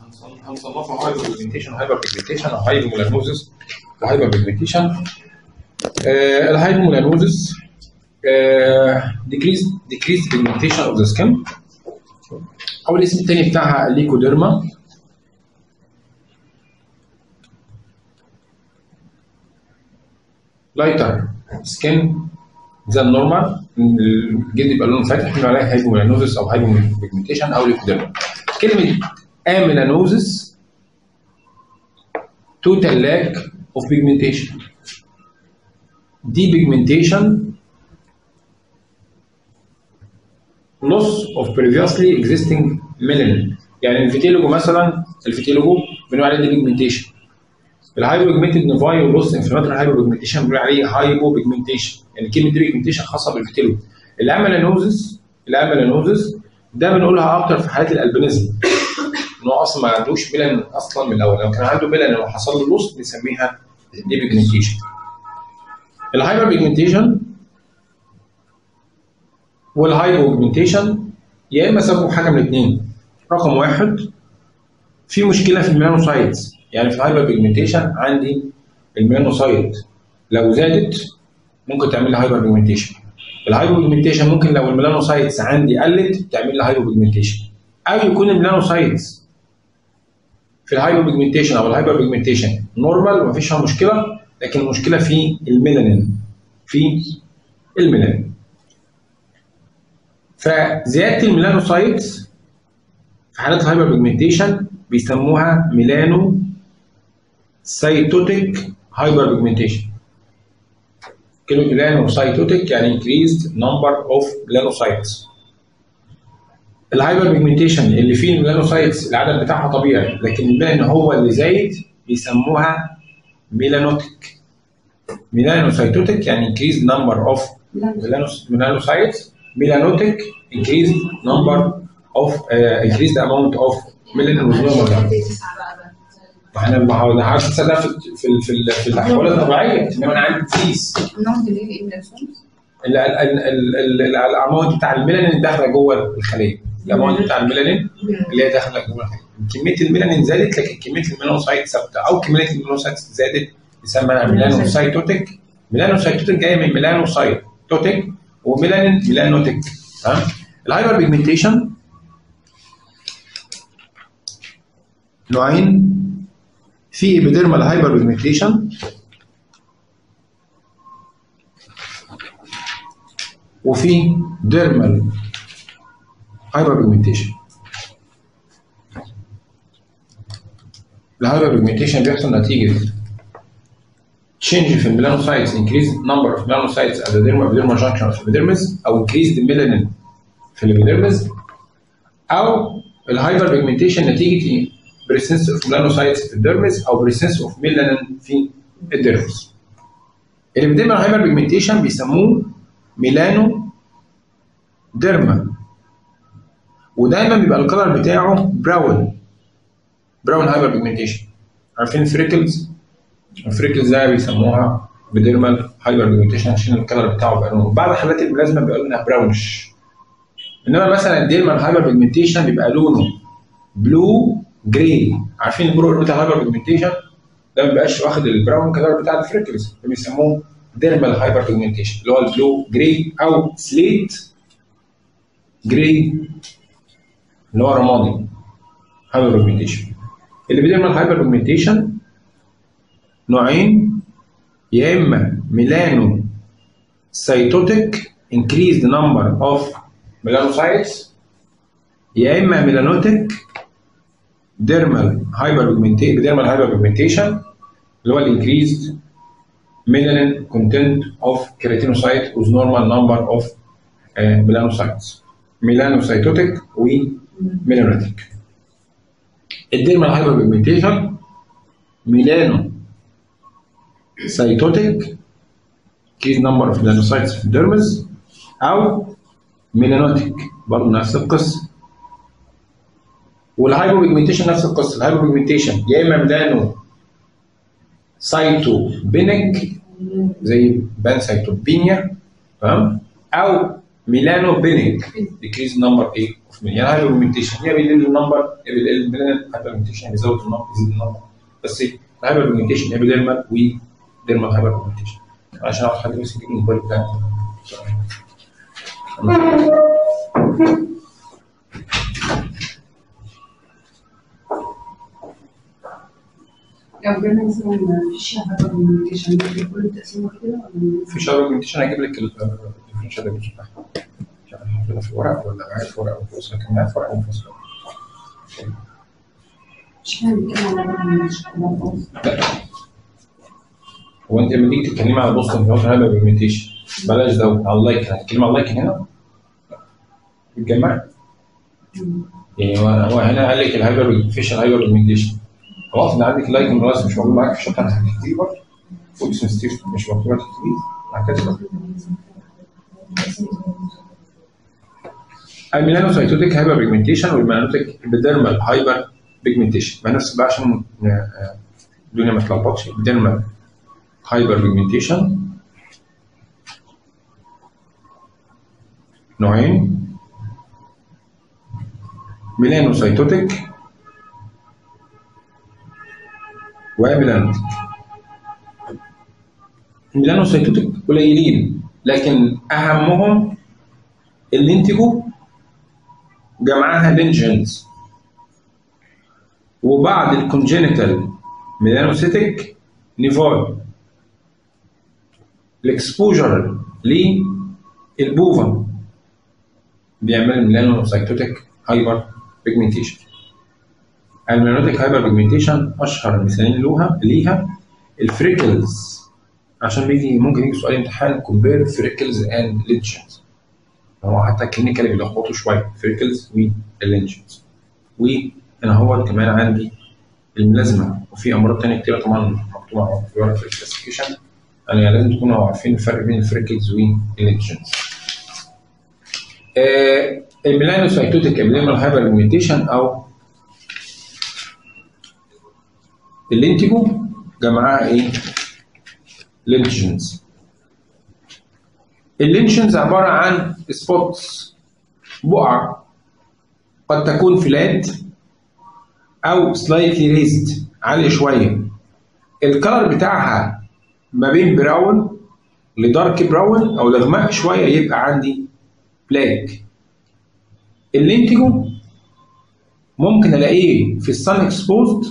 هنصنفها هايبر بيجمنتيشن وهايبر بيجمنتيشن او هايبر ميلانوزس وهايبر بيجمنتيشن الهايبر ميلانوزس decrease decrease pigmentation of the skin او الاسم الثاني بتاعها الليكوديرما لايتر سكين زي النورمال الجلد يبقى لونه فاتح بنقول عليها هايبوميلانوزس او هايبوبيجمنتيشن او ليكوديرما كلمه اميلانوزس توتال لاك اوف بيجمنتيشن دي بيجمنتيشن loss of previously existing melanin يعني الفيتيلوجو مثلا الفيتيلوجو بنقول عليه دي بيجمنتيشن الهايبو بيجمنتد نيفاي والبوست انفلاماتوري هايبو بيجمنتيشن بنقول عليه هايبو بيجمنتيشن يعني كلمه دي بيجمنتيشن خاصه بالفيتيلوجو الاميلانوزس الاميلانوزس ده بنقولها اكتر في حالات الالبينيزم ان هو اصلا ما عندوش ميلان اصلا من الاول لو كان عنده ميلان وحصل له لوس بنسميها دي بيجمنتيشن الهايبر بيجمنتيشن والهايبو بيجمنتيشن يا اما سببه حاجه من الاثنين رقم واحد في مشكله في الميلانوسايتس يعني في الهايبر بيجمنتيشن عندي الميلانوسايت لو زادت ممكن تعمل لي هايبر بيجمنتيشن الهايبر بيجمنتيشن ممكن لو الميلانوسايتس عندي قلت تعمل لي هايبر بيجمنتيشن او يكون الميلانوسايتس في الهايبر بيجمنتيشن او الهايبر بيجمنتيشن نورمال ومفيش فيها مشكله لكن المشكله في الميلانين في الميلانين فزياده الميلانوسايتس في حالات الهايبر بيجمنتيشن بيسموها ميلانو سايتوتيك هايبر بيجمنتيشن كلمه ميلانو سايتوتيك يعني increased number of melanocytes الهايبر بيجمنتيشن اللي فيه الميلانوسايتس العدد بتاعها طبيعي لكن الميلان هو اللي زايد بيسموها ميلانوتيك ميلانوسايتوتيك يعني increased number of melanocytes melanotic increased number of uh, increased amount of melanin with normal احنا ما هو حضرتك تسال في في في, في الاحوال الطبيعيه انما انا عندي ديزيز النوم اللي هي ايه الاماونت بتاع الميلانين داخله جوه الخليه الاماونت بتاع الميلانين اللي هي داخله جوه الخليه كميه الميلانين زادت لكن كميه الميلانوسايت ثابته او كميه الميلانوسايت زادت يسمى ميلانوسايتوتيك ميلانوسايتوتيك جايه من ميلانوسايتوتيك وميلانين ميلانوتيك تمام الهايبر بيجمنتيشن نوعين في ايبيديرمال هايبر بيجمنتيشن وفي ديرمال هايبر بيجمنتيشن الهايبر بيجمنتيشن بيحصل نتيجه change في الميلانوسايتس increase number of melanocytes at the dermal epidermal junction of epidermis او increase the melanin في الابيديرمس او الهايبر بيجمنتيشن نتيجه بريسنس اوف melanocytes في الديرمس او بريسنس اوف ميلانين في الديرمس الابيديرمال هايبر بيجمنتيشن بيسموه ميلانو ديرما ودايما بيبقى الكلر بتاعه براون براون هايبر بيجمنتيشن عارفين الفريكلز الفريكلز ده بيسموها بديرمال هايبر بيجمنتيشن عشان الكلر بتاعه بيبقى لونه بعض حالات البلازما بيبقى لونها براونش انما مثلا الديرمال هايبر بيجمنتيشن بيبقى لونه بلو جراي عارفين البرو بتاع الهايبر بيجمنتيشن ده ما بيبقاش واخد البراون كلر بتاع الفريكلز بيسموه ديرمال هايبر بيجمنتيشن اللي هو البلو جراي او سليت جراي اللي هو رمادي هايبر بيجمنتيشن اللي بيديرمال هايبر بيجمنتيشن نوعين يا اما ميلانو سايتوتيك increased number of melanocytes يا اما ميلانوتيك ديرمال هايبر ديرمال هايبر بيجمنتيشن اللي هو الانكريزد melanin content of keratinocyte with normal number of uh, melanocytes melanocytotic وميلانوتيك الديرمال هايبر بيجمنتيشن ميلانو سايتوتيك كيس نمبر اوف melanocytes في الديرمز او ميلانوتيك برضه نفس القصه والهايبر بيجمنتيشن نفس القصه الهايبر بيجمنتيشن يا اما ميلانو سايتوبينيك زي بان سايتوبينيا تمام او ميلانو بينيك decrease number ايه اوف يعني هايبر بيجمنتيشن يا بيقل النمبر يا بيقل الميلانين هايبر بيجمنتيشن بيزود النمبر يزيد النمبر بس الهايبر بيجمنتيشن يا ديرمال وديرمال هايبر بيجمنتيشن عشان اعرف حد بس يجيب الموبايل بتاعي لو جالنا مثلا في شهر كوميونيكيشن كل التقسيمه كده ولا في شهر بيجمنتيشن هجيب لك الديفرنشال دايمنشن مش عارف حاططها في ورق ولا قاعد في ورق وفصل كان معايا في ورق وفصل مش فاهم كده ولا لا هو انت لما تيجي تتكلمي على بوستن في وتر هايبر بيجمنتيشن بلاش ده على اللايكن هتتكلمي على اللايكن هنا بتجمع يعني هو هو هنا قال لك الهايبر فيشن هايبر بيجمنتيشن خلاص انت عندك اللايكن خلاص مش موجود معاك في الشرط انا هتكتبيه برضه فوق ستيف مش مكتوب هتكتبيه هكذا الميلانوسايتوتيك هايبر بيجمنتيشن والميلانوتيك ابيديرمال هايبر بيجمنتيشن ما نفس بقى عشان آه، الدنيا ما تلخبطش ابيديرمال هايبر بيجمنتيشن نوعين ميلانوسايتوتيك وميلانوتيك الميلانوسايتوتيك قليلين لكن اهمهم اللي انتجوا جمعها لينجنز وبعد الكونجينيتال ميلانوسيتيك نيفاي الاكسبوجر للبوفا بيعمل ميلانوسايتوتيك هايبر بيجمنتيشن الميلانوتيك هايبر بيجمنتيشن اشهر المثالين لها ليها الفريكلز عشان بيجي ممكن يجي سؤال امتحان كومبير فريكلز اند لينجنز هو حتى الكلينيكال بيلخبطوا شويه فريكلز واللينجنز وانا هو كمان عندي الملازمه وفي امراض تانية كتير طبعا مكتوبه في ورقه الكلاسيفيكيشن يعني لازم تكونوا عارفين الفرق بين الفريكلز واللينجنز آه الميلانوسايتوتيك ابليمال هايبر بيجمنتيشن او اللينتيجو جمعها ايه؟ لينشنز اللينشنز عبارة عن سبوتس بقع قد تكون فلات أو سلايتلي ريزد عالية شوية الكلر بتاعها ما بين براون لدارك براون أو لغماء شوية يبقى عندي بلاك اللينتيجو ممكن ألاقيه في السن اكسبوزد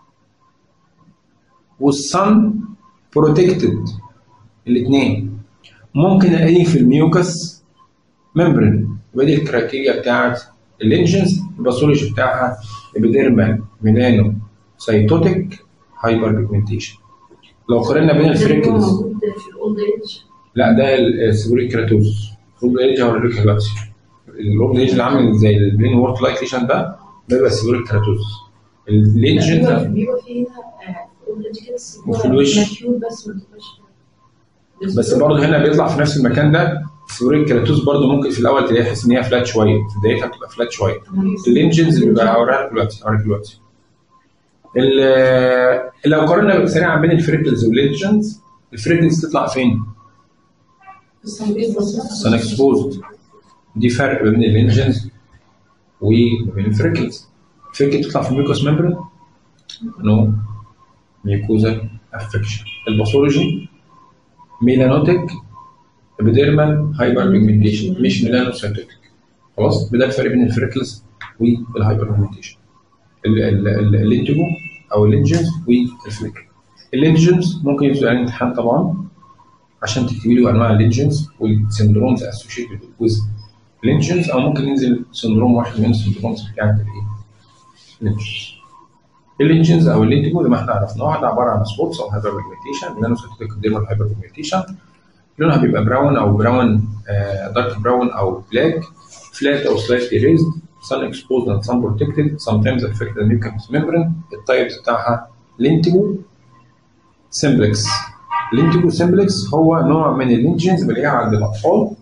والسن بروتكتد الاثنين ممكن الاقيه في الميوكس ممبرين يبقى دي الكرايتيريا بتاعت اللينجنز الباثولوجي بتاعها ابيديرمال ميلانو سايتوتيك هايبر بيجمنتيشن لو قارنا بين الفريكلز موجود في الاولد ايج لا ده السيبوريك كراتوز الاولد ايج هوريك دلوقتي الاولد ايج اللي عامل زي البلين وورت لايك ليشن ده ده بيبقى سيبوريك كراتوز اللينجن ده بيبقى في هنا اولد ايج كده وفي الوش. ماتيور بس ما تبقاش بس برضه هنا بيطلع في نفس المكان ده سيبوريك كراتوز برضه ممكن في الاول تلاقيها تحس ان هي فلات شويه في بدايتها بتبقى فلات شويه اللينجنز بيبقى هوريها لك دلوقتي هوريك دلوقتي ال- لو قارنا سريعا بين الفريكلز واللينجنز الفريكلز تطلع فين؟ سن اكسبوزد دي فرق بين اللينجنز وما بين الفريكلز الفريكل تطلع في الميوكوس ممبرين نو ميوكوزا افكشن الباثولوجي ميلانوتيك ابيديرمال هايبر بيجمنتيشن مش ميلانوسايتوتيك خلاص ده الفرق بين الفريكلز والهايبر بيجمنتيشن اللينتجو او اللينجنز والفليكل اللينجنز ممكن يسأل عليه امتحان طبعا عشان تكتبي له انواع اللينجنز والسندرومز اسوشيتد ويز لينجنز او ممكن ينزل سندروم واحد من السندرومز بتاعت الايه؟ لينجنز اللينجنز او اللينتجو زي ما احنا عرفناها ده عباره عن سبوتس او هايبر بيجمنتيشن نانوسيتيك ديرمال هايبر بيجمنتيشن لونها بيبقى براون او براون دارك براون او بلاك فلات او سلايتلي ريزد sun exposed and sun protected sometimes affect the mucous membrane التايبس بتاعها لينتجو سمبلكس لينتجو سمبلكس هو نوع من اللينجنز بلاقيها عند الاطفال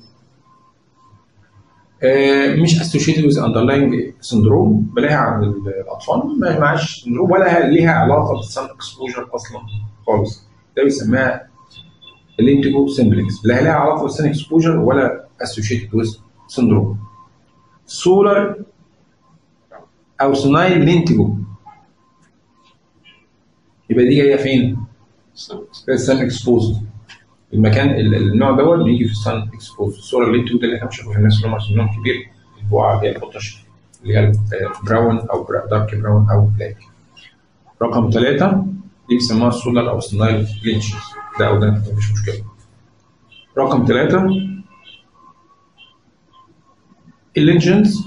آه، مش associated with underlying syndrome بلاقيها عند الاطفال ما معاش سندروم ولا ليها علاقه بالسن اكسبوجر اصلا خالص ده بيسميها اللينتجو سمبلكس لا لها علاقه بالسن اكسبوجر ولا associated with syndrome solar او سنايل لينتيجو يبقى دي جايه فين؟ في السن اكسبوزد المكان ال- النوع دوت بيجي في السن اكسبوزد الصوره اللي انتوا ده اللي احنا بنشوفها في الناس اللي هم سنهم كبير البقعه اللي هي البطش اللي هي براون او دارك براون او بلاك رقم ثلاثة دي بيسموها السولار او سنايل لينشز ده او ده مفيش مشكله رقم ثلاثة اللينجنز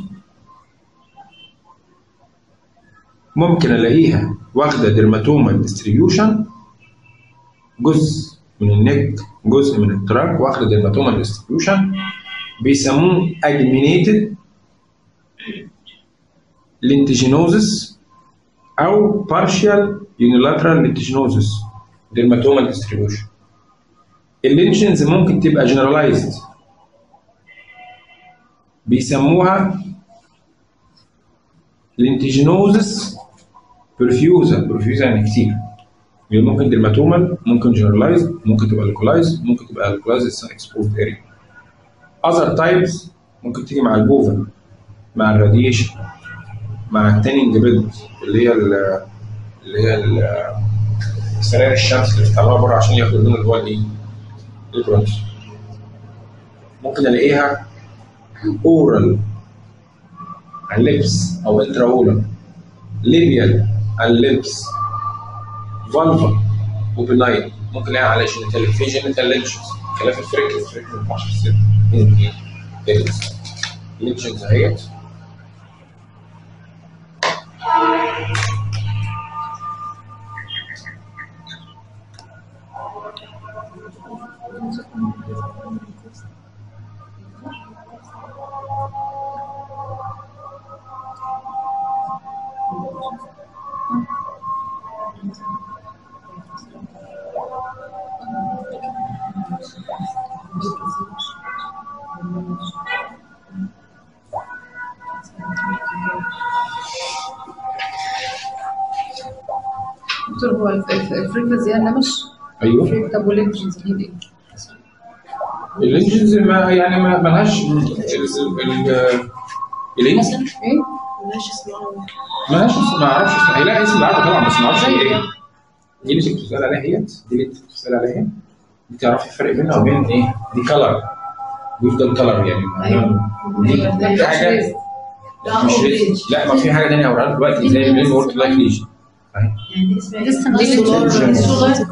ممكن الاقيها واخده ديرماتوما ديستريبيوشن جزء من النك جزء من التراك واخده ديرماتوما ديستريبيوشن بيسموه اجمينيتد لينتيجينوزس او بارشال يونيلاترال لينتيجينوزس ديرماتوما ديستريبيوشن اللينشنز ممكن تبقى جنرالايزد بيسموها لينتيجينوزس برفيوزا برفيوزا يعني كتير يعني ممكن ديرماتومال ممكن جنرالايزد ممكن تبقى لوكلايزد ممكن تبقى لوكلايزد سن اكسبوزد اريا اذر تايبس ممكن تيجي مع البوفن مع الراديشن مع التانينج بيلد اللي هي ال- اللي هي ال- سراير الشمس اللي بيطلعوها بره عشان ياخدوا اللون اللي هو الايه؟ البرونز ممكن الاقيها اورال على اللبس او انترا اورال ليبيال على اللبس فالفا وبناين ممكن الاقيها على جينيتال في جينيتال لينشز خلاف الفريكل الفريكل ما ينفعش تصير لينشز اهيت دكتور هو الف- الف- الفريكونسي دي نمش ايوه طب واللينجنز دي ايه؟ اللينشز ما يعني ما ملهاش ال ال ال الايه؟ ايه؟ ملهاش اسم ما اعرفش اسمها هي لها اسم بالعربي طبعا بس ما اعرفش هي ايه دي اللي كنت بتسال عليها هي دي اللي كنت بتسال عليها دي تعرفي الفرق بينها وبين ايه؟ دي كلر بيفضل كلر يعني أيوة. دي ده دي حاجه مش ريز. لا ما في حاجه ثانيه هوريها لك دلوقتي زي اللي انا قلت لك ليش لسه دي لينجنز.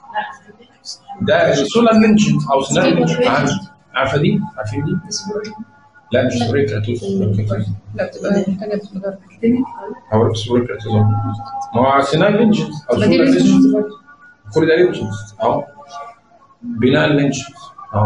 ده السولار لينشن او سناب لينشن عارفه دي؟ عارفين دي؟ لا مش سوري كراتوس لا بتبقى محتاجه تتغير هوريك سوري كراتوس ما هو سناب لينشن او ما دي سولار لينشن لينجنز برضه كل ده لينشنز اهو بناء لينشنز اهو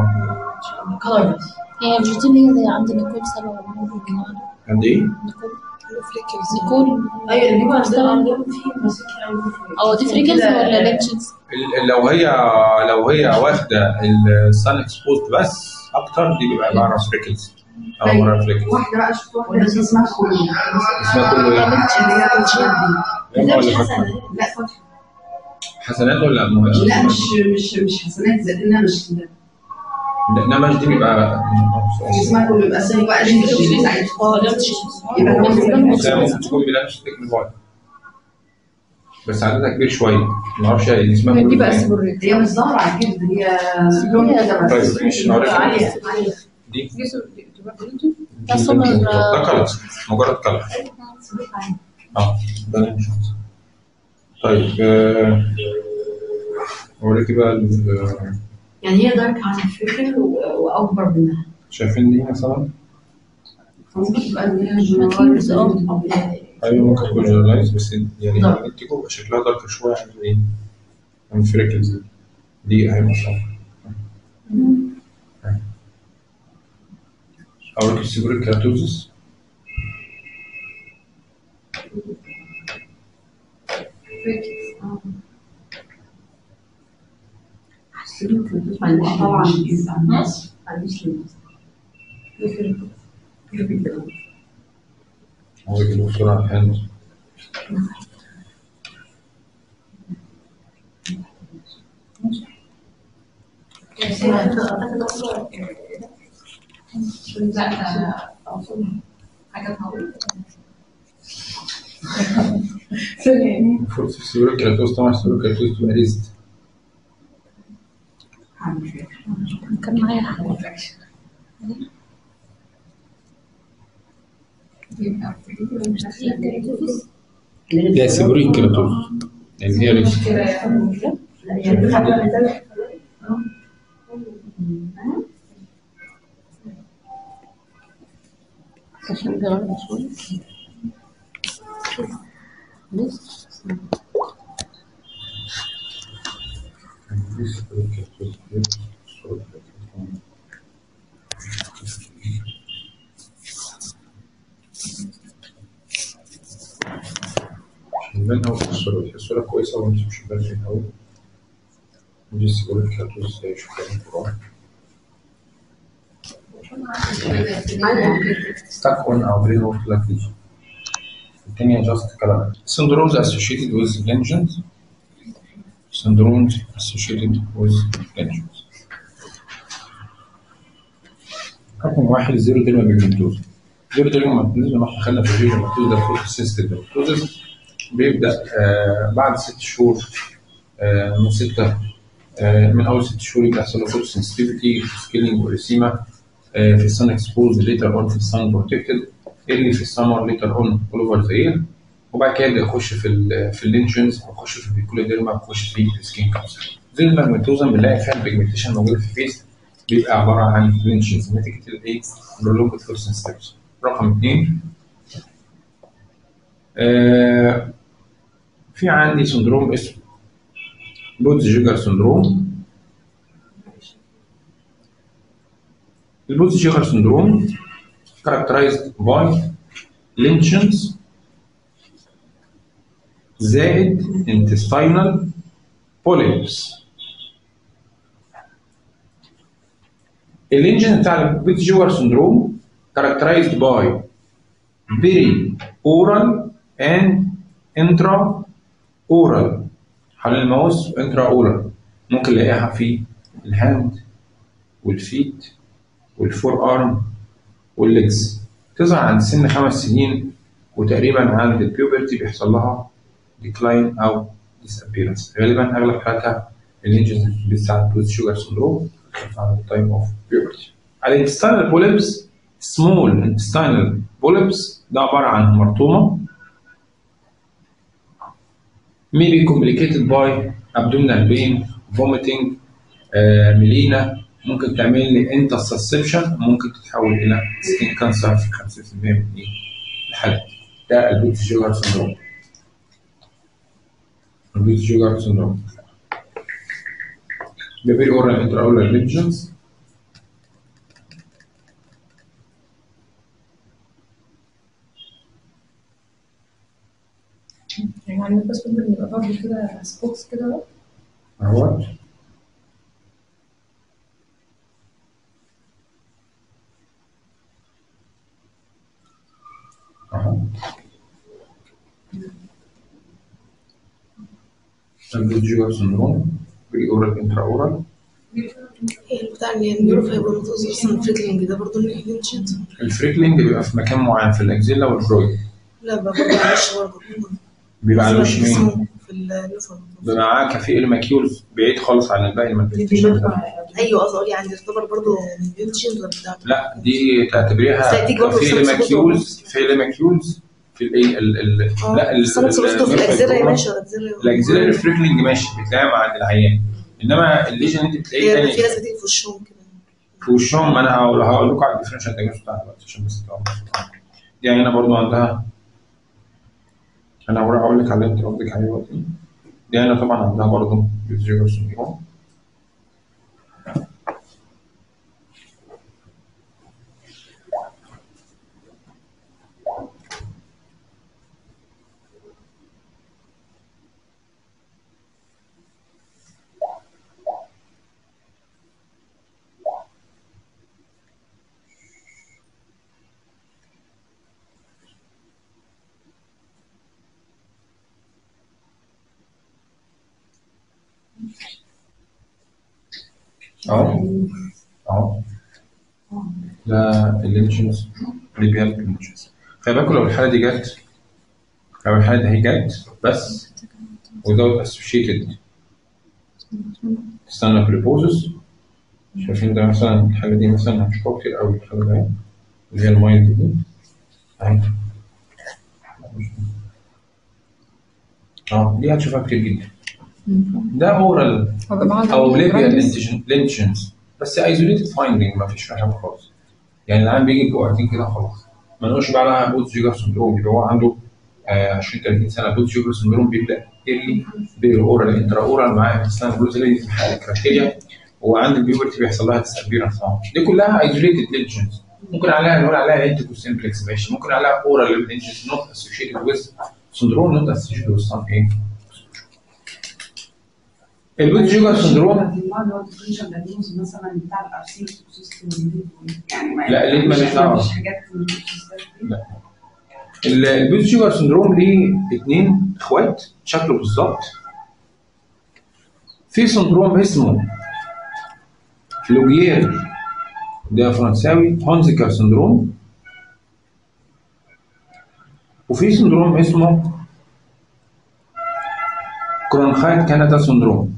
هي مش دي اللي هي زي عند نيكول سبعة ونور والجماعة دول؟ قد ايه؟ نيكول نيكول ايوه اللي هو عندنا- عندهم في مسكه هو دي فريكنز ولا لينشنز؟ ال- لو هي لو هي واخده السان اكسبوزد بس اكتر دي بيبقى عباره عن فريكلز او عباره عن فريكلز واحده بقى شفت واحده اسمها كوريا اسمها كله ايه؟ اللي هي الشاب دي لا، ولا فتحة؟ لا فتحه حسنات ولا لا مش مش مش حسنات زي انها مش كده لا نمش دي بيبقى اسمها كله يبقى اسمها بقى لينجنز اه لينشنز يبقى هو زي ممكن تكون بلانش تكني فايل بس عددها كبير شويه ما اعرفش هي اسمها دي كله بقى إيه. سيبوريت هي مش ظاهره على الجلد هي لون كده بس طيب، ماشي، هوريك. عاليه عاليه دي دي سو- دي- دي برضه لينجنز؟ ده سمر ده كلر مجرد كلر اه ده لينش طيب آه، اوريكي بقى ال- يعني هي دارك عن الفكر و- واكبر منها شايفين دي مثلا ممكن تبقى ان هي أكيد، اه. جنرال ايوه ممكن تكون جنرالايز بس يعني نعم. انت يبقى شكلها دارك شويه عن ايه؟ عن الفريكلز دي دي اهي مثلا اوريك السيبوريك كراتوزس طبعا اوريك الدكتور على الهاند لا آه، اقصد حاجه طويله يعني المفروض في السيرو كيراتوز طبعا السيرو كيراتوز تبقى ريزد كان معايا حاجة لا سيبوريك كيراتوز يعني هي ريزد كده يعني عشان بيغير شوية بس شمال أو في الصورة في الصورة كويسة ومش مش شمال فيها أوي ودي السيبوريك كيراتوز زي شوف كده القرآن stuck on our brain of lesion. التانية just كلام. Syndromes associated with lesions. Syndromes associated with lesions. رقم واحد زيرو ديرما بيجمنتوز. زيرو ديرما بيجمنتوز لما احنا خدنا في الفيجن بيجمنتوز ده فوق السيستم بيجمنتوز بيبدأ آه بعد ست شهور آه من ستة آه من أول ست شهور يبدأ يحصل له فوتو سنسيتيفيتي سكيلينج وريسيما آه، في السن اكسبوز ليتر اون في السن بروتكتد اللي في السمر ليتر اون اول اوفر ذا اير وبعد كده يبدا يخش في ال في اللينشنز ويخش في البيكوليديرما ويخش في السكين كانسر زي الماجنتوزم بنلاقي فيها البيجمنتيشن موجود في الفيس بيبقى عباره عن لينشنز نتيجه الايه؟ برولونج فورسنس رقم اثنين آه في عندي سندروم اسمه بوتز جيجر سندروم البوتز جيجر سندروم characterized by lesions زائد intestinal polyps اللينجن بتاع البيت جوار سندروم characterized by very oral and intra oral حوالين الماوس intra oral ممكن نلاقيها في الهاند والفيت والفور ارم والليجز تظهر عند سن خمس سنين وتقريبا عند البيوبرتي بيحصل لها ديكلاين او disappearance غالبا اغلب حالاتها اللينجز بتاعت بوست شوجر سندروم عند التايم اوف بيوبرتي الانتستينال بوليبس سمول انتستينال بوليبس ده عباره عن مرطومه may be complicated by abdominal pain vomiting آه، ميلينا ممكن تعمل لي انت سسبشن ممكن تتحول الى سكين كانسر في 5% من ايه الحالات ده البيت شوجر سندروم البيت شوجر سندروم بيبي اورال انتر اورال ليجنز يعني بس ممكن يبقى برضه كده سبوتس كده بقى. اهوت اهو البيت شوجر سندروم بيبي اورال انتر اورال هي البتاع اللي هي النيوروفايبروماتوز اصلا الفريكلينج ده برضه لينشنت الفريكلينج بيبقى في مكان معين في الاكزيلا والبرويد لا بقى برضه معلش برضه بيبقى على وش مين اسمه في الليفر بيبقى معاه كافيه الماكيولز بعيد خالص عن الباقي المانيفستيشن ايوه قصدي اقول يعني تعتبر برضه لينشنت ولا بتاع لا دي تعتبريها بس هتيجي برضه كافيه في الصوت الماكيولز كافيه الماكيولز في الايه ال ال لا ال- بس انا ال- صورته في الاجزيلا ال- ماشي الاجزيلا الاكزيلاري فريكلينج ماشي بتلاقيها عند العيان انما الليجن انت بتلاقيه هي تاني في ناس بتيجي في وشهم كده في وشهم ما انا هقول هقول لكم على الديفرنشال دايجنوز بتاعها دلوقتي عشان بس تبقوا عارفين. دي عينه برضو عندها انا هروح اقول لك على اللي انت قصدك عليه دلوقتي دي عينه طبعا عندها برضو بيزيجر سندروم اهو اهو ده اللينشنز ريبيال لينشنز خلي بالكم لو الحاله دي جت لو الحاله دي هي جت بس without associated external preposis شايفين ده مثلا الحاله دي مثلا هنشوفها كتير قوي الحاله دي اللي هي المايند دي اهي اه دي هتشوفها كتير جدا ده اورال هو بيبقى معاه او ليبيا برايتس. لينشنز بس ايزوليتد فايندنج ما فيش فيها حاجه خالص يعني العيان بيجي بوقتين كده خلاص ما نقولش بقى لها بوت جيجر سندروم يبقى هو عنده آه 20 30 سنه بوت جيجر سندروم بيبدا ايرلي بير اورال انترا اورال معاه اسلام بلوز اللي في حاله كرايتيريا وعند البيوبرتي بيحصل لها ديسابيرنس دي كلها ايزوليتد لينشنز ممكن عليها نقول عليها لينتيكو سيمبلكس ماشي ممكن عليها اورال لينشنز نوت اسوشيتد ويز سندروم نوت اسوشيتد ويز سام ايه البوت جيجر سندروم اللي هو الديفرنشال دايجنوز مثلا بتاع الارسيل يعني ما لا، اللي ماليش دعوة. مش حاجات من الأسيستات دي. لا البيوت شوجر سندروم ليه اتنين اخوات شكله بالظبط في سندروم اسمه لوجير ده فرنساوي هونزيكر سندروم وفي سندروم اسمه كرونخايت كندا سندروم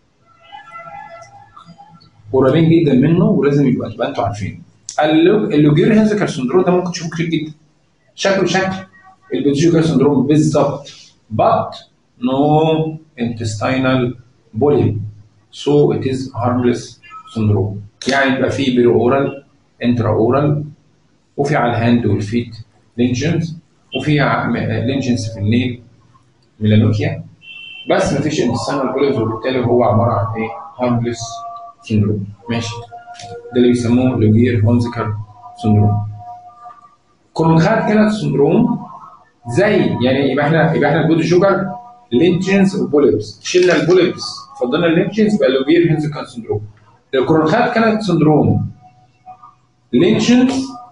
قريبين جدا منه ولازم يبقى تبقى انتوا عارفين اللو- اللوجير هنزكر سندروم ده ممكن تشوفوه كتير جدا شكله شكل البيتشوكر سندروم بالظبط but no intestinal bullying so it is harmless syndrome يعني يبقى فيه بيرو اورال انترا اورال وفي على الهاند والفيت لينجنز وفي لينجنز في النيل ميلانوكيا بس مفيش intestinal bullies وبالتالي هو عباره عن ايه harmless syndrome ماشي ده اللي بيسموه لوجير هونزكر سندروم كرونخات كانت سندروم زي يعني يبقى احنا يبقى احنا البودي شوجر لينشنز وبوليبس شلنا البوليبس فضلنا اللينشنز يبقى لوبير هنزكان سندروم الكرونخات كانت سندروم لينشنز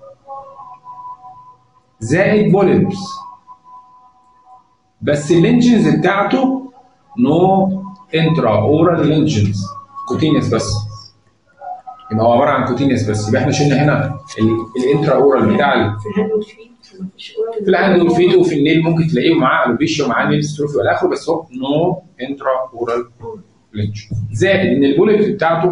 زائد بوليبس بس اللينشنز بتاعته نو انترا اورال لينشنز كوتينيس بس يبقى هو عباره عن كوتينيس بس يبقى احنا شلنا هنا ال- الانترا اورال بتاع ال- في الهاند والفيت مفيش أورال. في العين والفيد وفي النيل ممكن تلاقيه معاه الوبيشيا ومعاه نيل ستروفي والى اخره بس هو نو انترا اورال لينش زائد ان البوليت بتاعته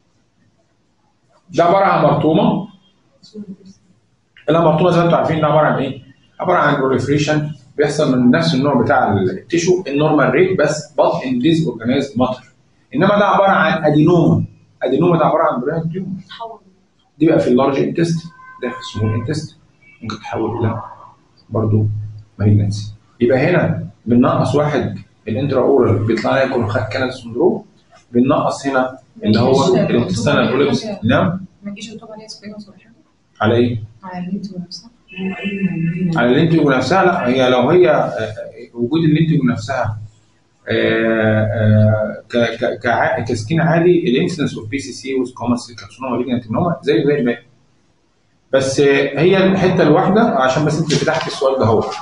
ده عباره عن مرطومه المرطومه زي ما انتم عارفين ده عباره عن ايه؟ عباره عن بروليفريشن بيحصل من نفس النوع بتاع التيشو النورمال ريت بس بط ان ديز اورجانيزم ماتر انما ده عباره عن ادينوما ادينوما ده عباره عن برين تيومر دي بقى في اللارج انتست ده في السمول انتست ممكن تتحول الى برضه مالجنسي يبقى هنا بننقص واحد الانترا اورال بيطلع لنا يكون خد كانال سندروم بننقص هنا اللي هو الانتستانال بوليبس نعم ما تجيش مكتوب عليها سبينوس ولا حاجه على ايه؟ على البنت نفسها على اللينتيجو نفسها لا هي لو هي آه، وجود اللينتيجو نفسها آه، آه، ك- ك- كع- كسكين عادي الانسنس اوف بي سي سي وسكوماس كارسينوما مالجنت نوما زي زي الباقي بس آه، هي الحته الواحده عشان بس انت فتحت السؤال ده هو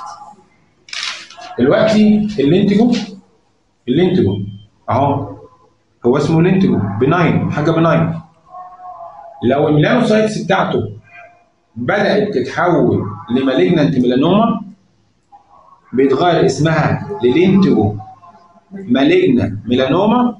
دلوقتي اللينتيجو اللينتيجو اهو هو اسمه لينتيجو بناين حاجه بناين لو الميلانوسايتس بتاعته بدات تتحول لمالجنانت ميلانوما بيتغير اسمها للينتيجو مالجنا ميلانوما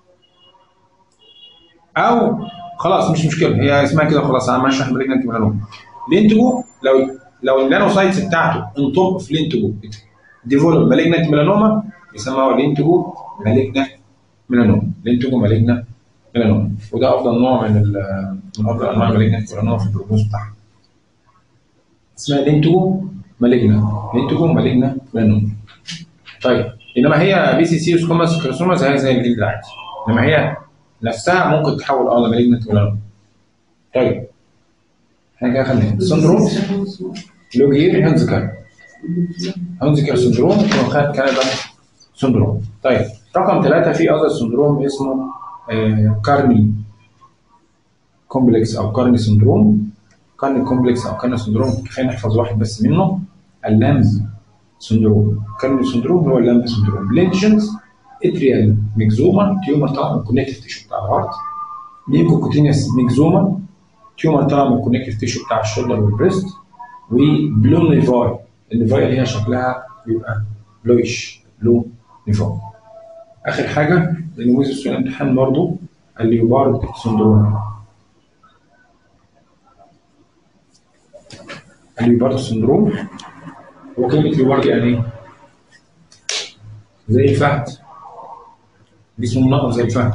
او خلاص مش مشكله هي اسمها كده خلاص انا ماشي مالجنانت ميلانوما لينتيجو لو لو الميلانوسايتس بتاعته ان توب اوف لينتيجو ديفولوب مالجنانت ميلانوما بيسموها لينتيجو مالجنا ميلانوما لينتيجو مالجنا ميلانوما وده افضل نوع من ال- من افضل انواع المالجنانت ميلانوما في البروجنوز بتاعها اسمها لينتو مالجنا لينتو مالجنا ميلانوما طيب انما هي بي سي سي وسكوماس كارسوما زي زي الجلد العادي انما هي نفسها ممكن تحول اه لمالجنت ميلانوما طيب احنا كده خدنا سندروم لوجير هنزكر هنزكر سندروم وخد كندا سندروم طيب رقم ثلاثة في أذر سندروم اسمه آه كارني كومبلكس أو كارني سندروم كارني كومبلكس أو كارني سندروم كفاية نحفظ واحد بس منه اللامب سندروم كارني سندروم هو اللامب سندروم لينجنز اتريال ميكزوما تيومر طبعا الكونكتيف تيشو بتاع الهارت ليكوكوتينيوس ميكزوما تيومر طالع من الكونكتيف تيشو بتاع الشولدر والبريست وبلو نيفاي النيفاي اللي هي شكلها بيبقى بلويش بلو نيفاي اخر حاجه اللي في الامتحان برضه الليوبارد سندروم الليوبارد سندروم هو كلمه ليوبارد يعني ايه؟ زي الفهد جسمه منقط زي الفهد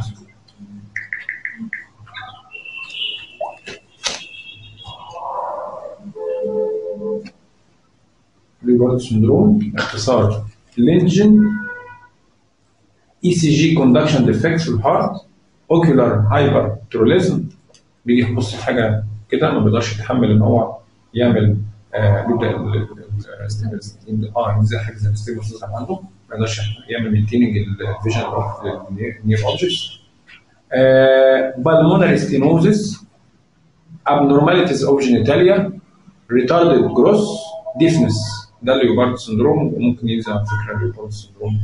ليوبارد سندروم اختصار لينجن اي سي جي كوندكشن ديفكت في الهارت اوكيولار هايبر تروليزم بيجي يبص في حاجه كده ما بيقدرش يتحمل ان هو يعمل آه يبدا ال- ال- ال- اه ينزل حاجه زي الستيبل عنده ما يقدرش يعمل مينتيننج الفيجن اوف نير اوبجكتس بالمونري ستينوزس abnormalities of genitalia retarded growth deafness ده اللي يبارد سندروم وممكن ينزل على فكره اليوبارد سندروم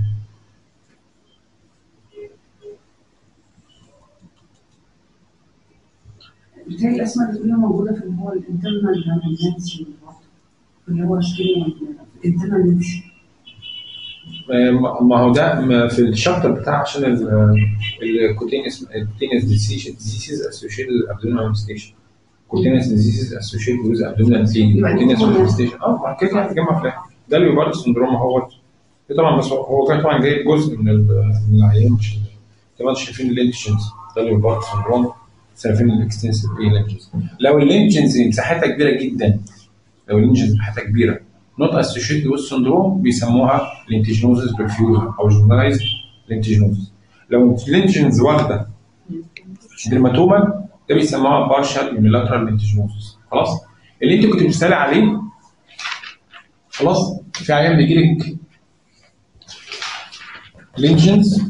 بتهيألي الأسماء اللي كلها موجودة في اللي هو الانترنال نانسي اللي هو سكرين الانترنال نانسي آه، ما هو ده ما في الشابتر بتاع عشان الكوتينس الكوتينس ديزيز اسوشيتد ابدومينال مانستيشن كوتينس ديزيز اسوشيتد ويز ابدومينال فيلينج يبقى دي كوتينس كلها. مانستيشن اه ما كده كده هتجمع في الآخر. ده اللي يبارد سندروم هو ده طبعا بس هو- هو كان طبعا جايب جزء من ال- من العيان مش طبعا شايفين اللينشنز ده اللي يبارد سندروم شايفين الاكستنسيف ايه لينشنز لو اللينشنز مساحتها كبيره جدا لو اللينشنز مساحتها كبيره نوت اسوشيتد ويز سندروم بيسموها لينتيجنوزس برفيوجن او جنرالايز لينتيجنوزس لو اللينشنز واخده درماتوما ده بيسموها بارشال يونيلاترال لينتيجنوزس خلاص اللي انت كنت بتسالي عليه خلاص في عيان بيجي لك لينشنز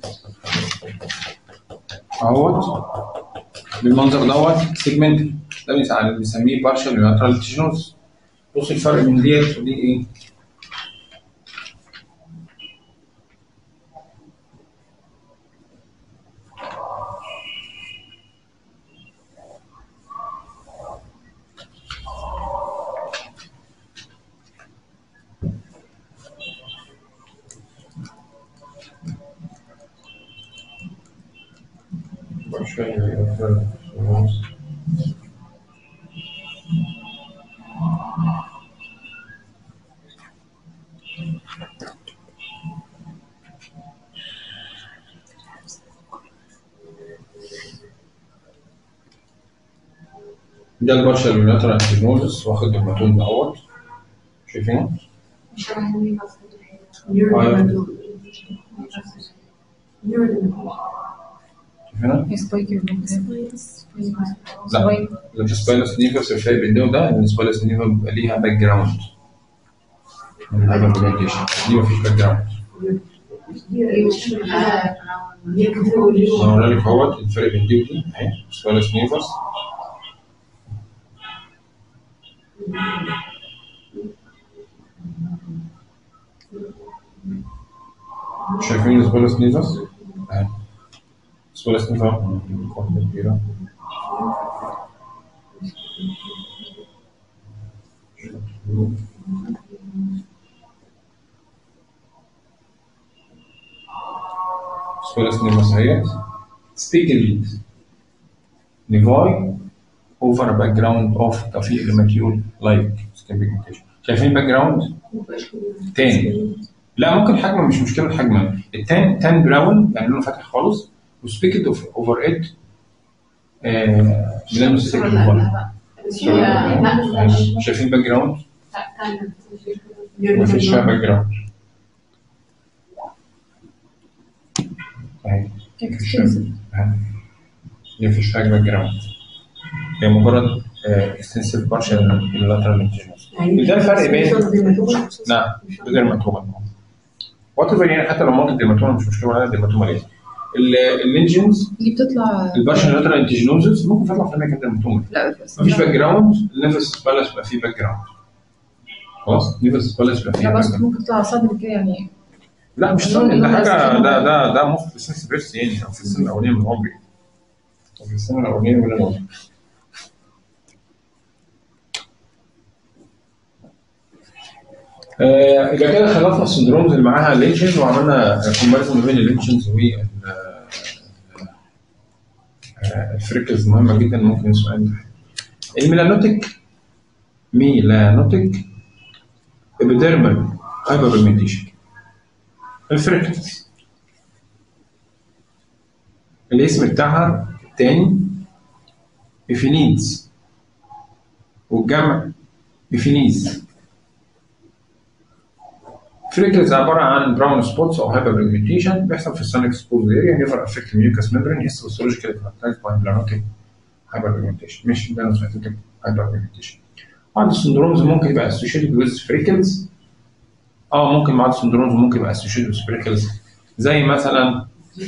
اهوت بالمنظر دوت سيجمنت ده بيسع- بنسميه بارشال يونيلاترال لينتيجنوزس بص الفرق من ديت ودي ايه Partial unilateral lens. ده البارشال يونيلاترال انتيجنوزس واخد الماتون دوت شايفينه؟ شبه مين شايفينه؟ هي سبايكي لا السبايلس نيفرس اللي شايف بيديه ده ان السبايلس نيفر بيبقى ليها باك جراوند من الهايبربيجيشن دي مفيش باك جراوند انا لك اهوت الفرق بين دي ودي اهي سبايلس نيفرس شايفين السبايلس نيفرس؟ اهي سبايلس نيفر واحدة كبيرة سبايلس نيفرس اهيت ستيكلد نيفاي over a background of توفيق الماتيول لايك skin pigmentation شايفين باك جراوند تاني لا ممكن حجم مش مشكله الحجم التان تان براون يعني لونه فاتح خالص وسبيكت اوف اوفر ات ميلانوسيتك شايفين باك جراوند مفيش فيها باك جراوند اهي مفيش فيها- اهي. دي مفيش فيها باك جراوند هي مجرد اكستنسيف بارشال يونيلاترال ده الفرق بين نعم ده ديرماتوما وات ايفر يعني حتى لو منطقه ديرماتوما مش مشكله ولا ديرماتوما ليه اللينجنز دي بتطلع البارشال يونيلاترال انتيجنوزس ممكن تطلع في اماكن ديرماتوما لا بس مفيش باك جراوند النفس بلش يبقى فيه باك جراوند خلاص نفس بلش يبقى فيه لا باك بس جراوند ممكن تطلع صدمة كده يعني لا مش صدمة ده حاجه ده ده ده مخ في السنس فيرس يعني او في السنه الاولانيه من عمري أو في السنه الاولانيه من عمري آه، يبقى كده خلصنا السندرومز اللي معاها لينشنز وعملنا كومباريزون ما بين اللينشنز وال آه، الفريكلز مهمه جدا ممكن السؤال ده الميلانوتيك ميلانوتيك ابيديرمال هايبر بيجمنتيشن الفريكلز الاسم بتاعها التاني افينيدز والجمع افينيز فريكلز عباره عن براون سبوتس او هايبر بيجمنتيشن بيحصل في السون اكسبوز اريا نيفر افكت ميوكس ميمبرين هيستوسولوجيكال كاركترايز باي ميلانوتيك هايبر بيجمنتيشن مش ميلانوسايتوتيك هايبر بيجمنتيشن بعض السندرومز ممكن يبقى اسوشيتد ويز فريكلز اه ممكن بعض السندرومز ممكن يبقى اسوشيتد ويز فريكلز زي مثلا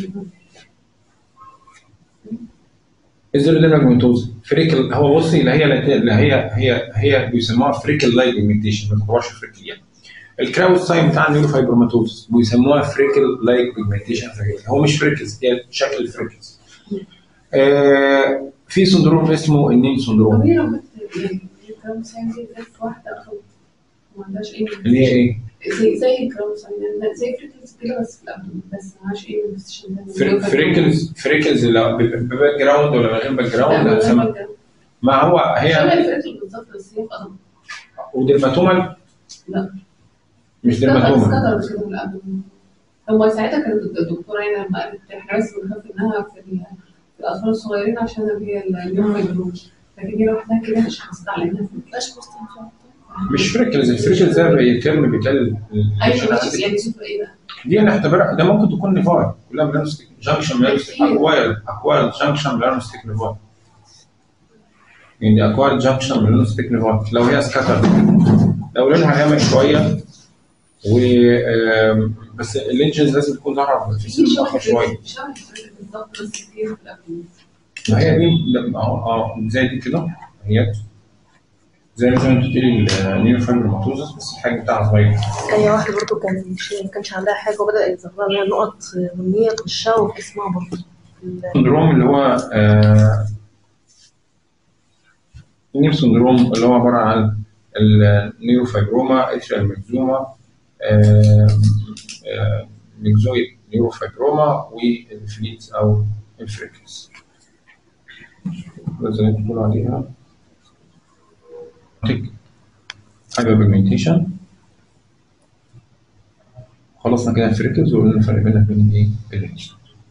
الزيروديناجمنتوز فريكل هو بصي اللي هي اللي هي هي هي بيسموها فريكل لايك بيجمنتيشن ما تكبرش فريكل يعني الكراوس ساين بتاع النيوروفايبروماتوز بيسموها فريكل لايك بيجمنتيشن هو مش فريكلز هي شكل الفريكلز آه في سندروم اسمه النيم طب سندروم هي لو كانت يعني الكراون ساين دي زي واحده اخد ما عندهاش ايه اللي هي ايه؟ زي زي الكراون ساين يعني زي فريكلز كده بس في الابدن بس ما عندهاش ايه manifestation ده. فري- فريكلز فريكلز اللي بباك جراوند ولا من غير باك لا، جراوند من غير هنسمى- ما ما هو شبه هي الفريكل بالظبط بس هي في قدم وديرماتومال لا مش ديرماتومال سكتر مش كده في الابدن هو ساعتها كانت الدكتوره يعني لما قالت احنا بس بنخاف انها في ال- في الاطفال الصغيرين عشان هي النيوروفايبروز لكن هي لوحدها كده مش حاسه على انها فريكل مبقاش بوست انفلاماتوري مش فريكلز الفريكلز ده زي الترم بيتقال ايوه ماشي يعني شوف ايه بقى دي نعتبرها ده ممكن تكون نيفاي كلها ميلانوستيك جانكشن ميلانوستيك اكوايرد اكوايرد جانكشن ميلانوستيك نيفاي يعني اكوايرد جانكشن ميلانوستيك نيفاي لو هي سكاتر لو لونها غامق شويه و آم، بس اللينجز لازم تكون ظاهره في سن دي متاخر شويه شبه شبه الفريكل بالظبط بس كتير في الابدن ما هي دي لا، اه اه زي دي كده هي زي ما زي ما انت بتقولي النيو فايبروماتوزس بس الحجم بتاعها صغير هي واحدة برضه كان مش ما كانش عندها حاجة وبدأ يظهر لها نقط بنية في وشها وفي جسمها برضه ال- سندروم اللي هو آه النيم سندروم اللي هو عباره عن النيوروفايبروما اتريال ميكزوما ميكزويد نيوروفايبروما والفليتس او الفريكلز زي ما بتقول عليها هايبر بيجمنتيشن خلصنا كده الفريكلز وقلنا الفرق بينها وبين ايه الريتش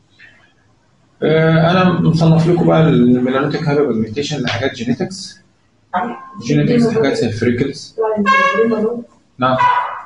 آه، انا مصنف لكم بقى الميلانوتيك هايبر بيجمنتيشن لحاجات جينيتكس جينيتكس حاجات زي الفريكلز نعم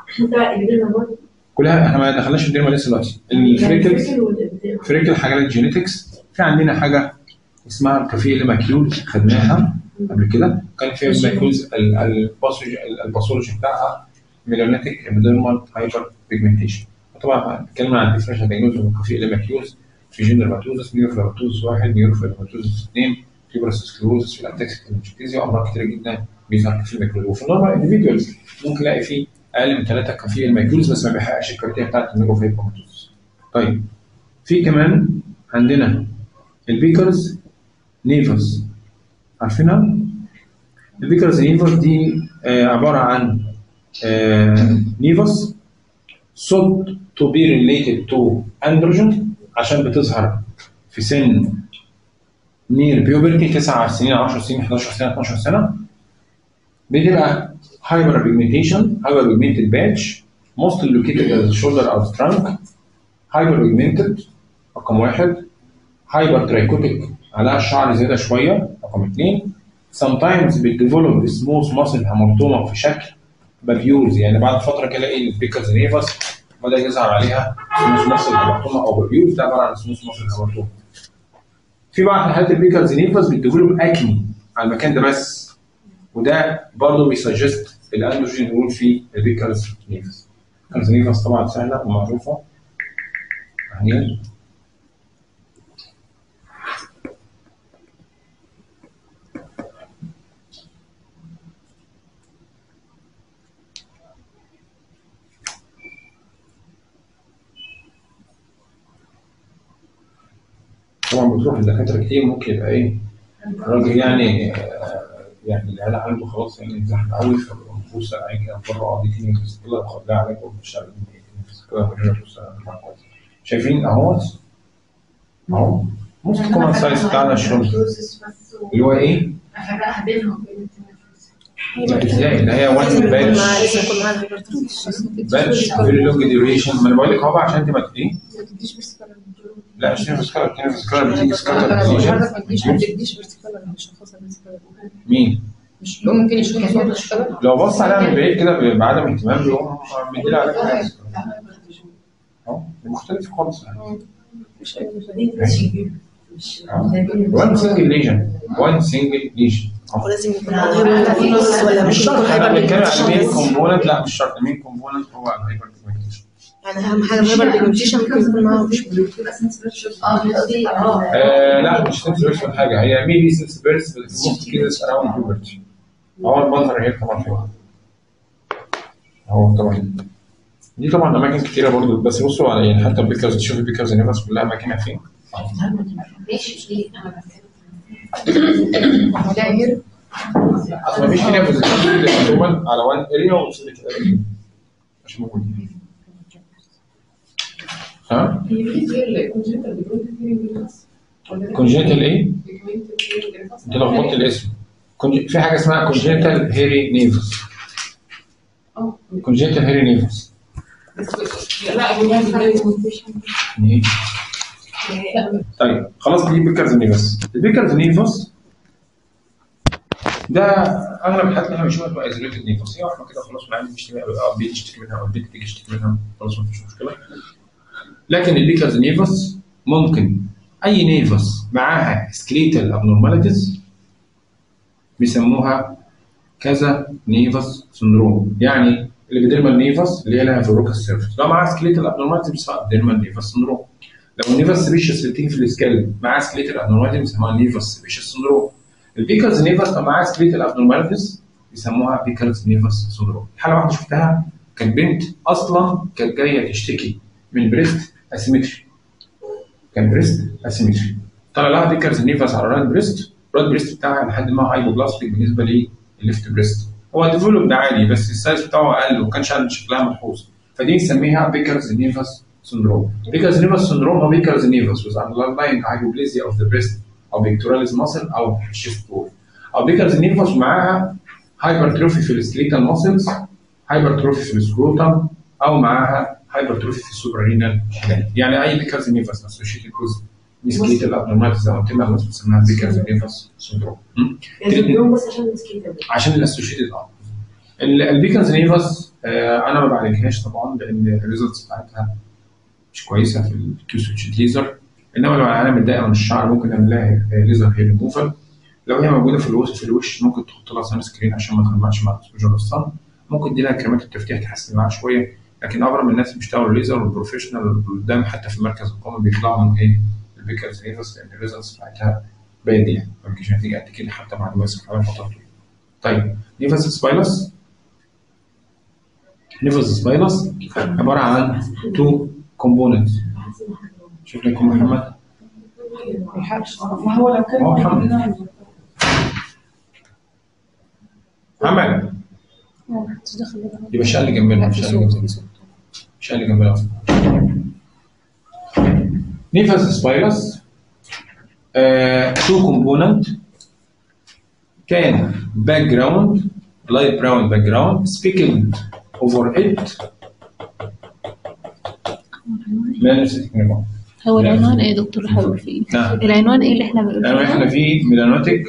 كلها احنا ما دخلناش في الديرما لسه دلوقتي الفريكلز فريكل حاجات جينيتكس في عندنا حاجه اسمها الكافيه ماكيول خدناها قبل كده كان فيها ماكيولز الباثولوجي الباثولوجي بتاعها ميلانوتيك ابيديرمال هايبر بيجمنتيشن طبعا اتكلمنا عن الديفرنشال دايجنوز والكافيه ماكيولز في جينيرماتوزس نيوروفلاماتوزس واحد نيوروفلاماتوزس اثنين فيبرس سكلوزس في الاتكس الانشتيزيا وامراض كتير جدا بيظهر في الميكروز وفي النورمال اندفيدوالز ممكن نلاقي فيه اقل من ثلاثه كافيه الماكيولز بس ما بيحققش الكريتيريا بتاعت النيوروفلاماتوزس طيب في كمان عندنا البيكرز نيفرز عارفينها؟ البيكرز نيفرز دي آه عباره عن آه نيفرز sought to be related to androgen عشان بتظهر في سن نير بيوبرتي 9 سنين 10 سنين 11 سنه 12 سنه بتبقى هايبر بيجمنتيشن هايبر بيجمنتد باتش mostly located at the shoulder or the trunk هايبر بيجمنتد رقم واحد هايبر ترايكوتيك عليها الشعر زياده شويه رقم اثنين sometimes بتديفلوب سموث ماسل هامورتوما في شكل بابيولز يعني بعد فتره كده الاقي البيكرز نيفاس بدا يظهر عليها سموث ماسل هامورتوما او بابيولز ده عباره عن سموث ماسل هامورتوما في بعض حالات البيكرز نيفاس بتديفلوب اكني على المكان ده بس وده برضه بيسجست الاندروجين رول في البيكرز نيفاس البيكرز نيفاس طبعا سهله ومعروفه اهي طبعا بتروح لدكاتره كتير ممكن يبقى ايه الراجل يعني آه، يعني العيال عنده خلاص يعني زحمه قوي فبيقوم محبوسه عين كده بره قاضي كده كده باخد لها علاج وبشتغل كده محبوسه محبوسة. شايفين اهوت اهو موست كومن سايز بتاعنا الشرب اللي هو ايه؟ افرقها بينهم بين التنفس ازاي؟ اللي هي وان يكون باتش معاه لازم يكون معاه الهايبرتروفي باتش فيري لونج ديوريشن ما انا بقول لك اهو بقى عشان انت ما تقولي ما تديش فيرتيكال لا عشان فيسكالر التاني فيسكالر بتيجي انا سكالر بقول ديزيجن. لك ما تديش ما تديش فيرتيكال مش هخلصها فيرتيكال مين؟ مش ممكن يشوف صوت فيرتيكال لو بص عليها من بعيد كده بعدم اهتمام بيقوم مديله عليك حاجة. اهو مختلف خالص مش اي وان سنجل ليجن وان سنجل ليجن ولازم يكون معاه هايبرتروفي ولا مش مش شرط يكون احنا بنتكلم على مين هايبر كومبوننت لا مش شرط مين كومبوننت هو الهايبر بيجمنتيشن يعني اهم حاجه الهايبر بيجمنتيشن ممكن يكون معاه مش اه قصدي اه آه لا مش سنس بيرس ولا حاجه هي ميبي سنس بيرس بس موست كيسز اراوند بيوبرتي هو المنظر هي طبعا فيه اهو طبعا دي طبعا اماكن كتيره برضو بس بصوا على يعني حتى البيكرز تشوف البيكرز نيفرس كلها اماكنها فين ماشي ليه انا بتكلم داير اصل مفيش هنا بوزيتيف على وان اريا وصلت كده مش موجود ها هي في زي الكونجنتال بيجمنتال بس كونجنتال ايه؟ انت لخبطت الاسم كونج- في حاجه اسمها كونجنتال هيري نيفوس اه كونجنتال هيري نيفوس لا هو إيه؟ طيب خلاص دي بيكرز نيفوس البيكرز نيفوس ده اغلب الحالات اللي احنا بنشوفها بتبقى ايزوليتد نيفوس هي واحده كده خلاص العيال بيشتكي او البيت يشتكي منها او البيت تيجي يشتكي منها خلاص مفيش مشكله لكن البيكرز نيفوس ممكن اي نيفوس معاها سكليتال ابنورماليتيز بيسموها كذا نيفوس سندروم يعني الابيديرمال نيفوس اللي هي لها فيروكا سيرفيس لو معاها سكليتال ابنورماليتيز بيسموها ابيديرمال نيفوس سندروم لو النيفوس سبيشيس اللي بتيجي في السكال معاها سكليتال ابنورماليتيز بيسموها نيفوس سبيشيس سندروم البيكرز نيفوس لو معاها سكليتال ابنورماليتيز بيسموها بيكرز نيفوس سندروم حاله واحده شفتها كانت بنت اصلا كانت جايه تشتكي من بريست اسيمتري كان بريست اسيمتري طلع لها بيكرز نيفوس على الرايت بريست الرايت بريست بتاعها لحد ما هايبوبلاستيك بالنسبه للليفت بريست هو ديفلوب عادي بس السايز بتاعه اقل وكان شكل- شكلها ملحوظ فدي نسميها بيكرز نيفوس syndrome. Because Nevis syndrome or Vickers nevus with underlying hypoplasia of the breast أو pectoralis muscle أو chest wall. أو Vickers nevus معاها hypertrophy في السكليتال muscles hypertrophy في السكروتم أو معاها hypertrophy في السوبرارينال يعني أي Vickers nevus associated with skeletal abnormalities أو anterior muscle بنسميها Vickers nevus syndrome. م? يعني اليوم بس عشان السكيتة عشان الاسوشيتد اه البيكنز نيفاس آه انا ما بعالجهاش طبعا لان الريزلتس بتاعتها مش كويسه في التو سويتش ليزر انما لو انا متضايقه من الشعر ممكن اعمل لها ليزر هير ريموفال لو هي موجوده في الوش في الوش ممكن تحط لها سان سكرين عشان ما تغمقش مع اكسبوجر الصن ممكن تدي لها كريمات التفتيح تحسن معاها شويه لكن اغلب الناس اللي بيشتغلوا ليزر والبروفيشنال قدام حتى في المركز القومي بيطلعوا من ايه البيكنز نيفاس لان الريزلتس بتاعتها باد يعني ما بتجيش نتيجه قد كده حتى مع الماسك حوالي فتره طويله طيب نيفاس سبايلس نيفاس سبايلس عباره عن تو كومبوننتس شوف لكم محمد ما هو لو كان هو محمد محمد يبقى الشقه اللي جنبنا مش الشقه اللي جنبنا الشقه اللي جنبنا نيفاس سبايلس تو كومبوننت كان باك جراوند لايت براون باك جراوند سبيكلد اوفر هيد ميلانوسيتيك نيمون هو العنوان ايه يا دكتور حلو فيه نعم العنوان ايه اللي احنا بنقول يعني فيه؟ احنا في ميلانوتيك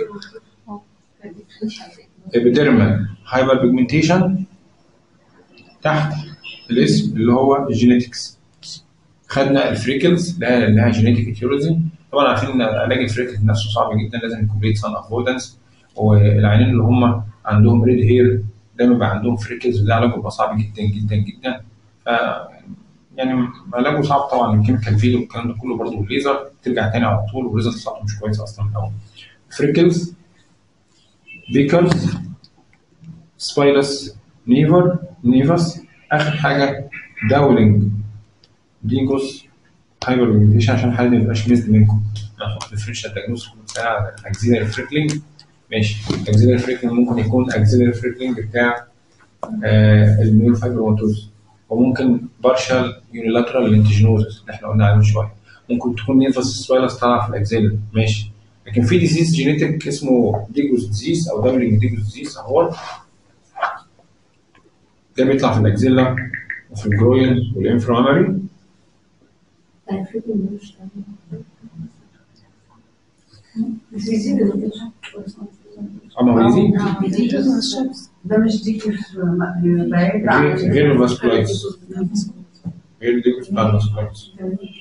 ابيديرمال هايبر بيجمنتيشن تحت الاسم اللي هو الجينيتكس خدنا الفريكلز اللي هي اللي هي جينيتيك ايتيولوجي طبعا عارفين ان علاج الفريكلز نفسه صعب جدا لازم كومبليت سان افودنس والعيانين اللي هم عندهم ريد هير دايما بيبقى عندهم فريكلز وده علاجه بيبقى صعب جدا جدا جدا ف يعني علاجه صعب طبعا الكيميكال فيل والكلام ده كله برضه والليزر ترجع تاني على طول والريزلت بتاعته مش كويسه اصلا من الاول فريكلز بيكرز سبايلس نيفر نيفس اخر حاجه داولينج ديجوس هايبر بيجمنتيشن عشان الحاله دي ما تبقاش ميزد منكم ناخد ديفرنشال دايجنوستيك بتاع اكزيلري فريكلينج ماشي اكزيلري فريكلينج ممكن يكون اكزيلري فريكلينج بتاع آه الميول فايبروماتوز وممكن بارشال يونيلاترال لينتجينوزس اللي احنا قلنا عليه من شويه ممكن تكون نيفس سبايلس طالعه في الاكزيلا ماشي لكن في ديزيز جينيتك اسمه ديجوس ديزيز او دبلينج ديجوس ديزيز اهو ده بيطلع في الاكزيلا وفي الجروين والانفرامري اما بيزيد ده مش دي بعيد عن غير غير الفاسكولايتس غير ديجوس بتاع الفاسكولايتس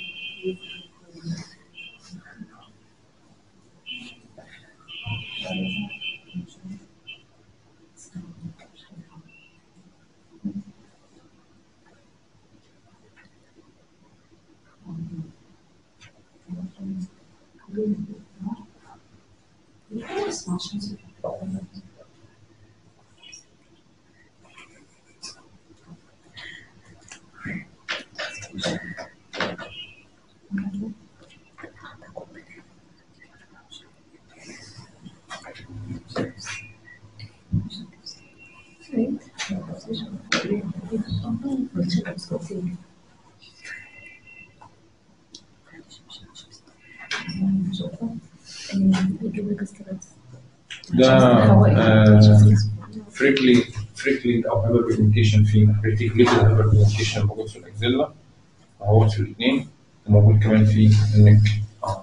ده فريكلي فريكلي او هايبر بيجمنتيشن في ريتيكوليتد هايبر بيجمنتيشن موجود في الاكزيلا موجود في الاثنين وموجود كمان في النك اه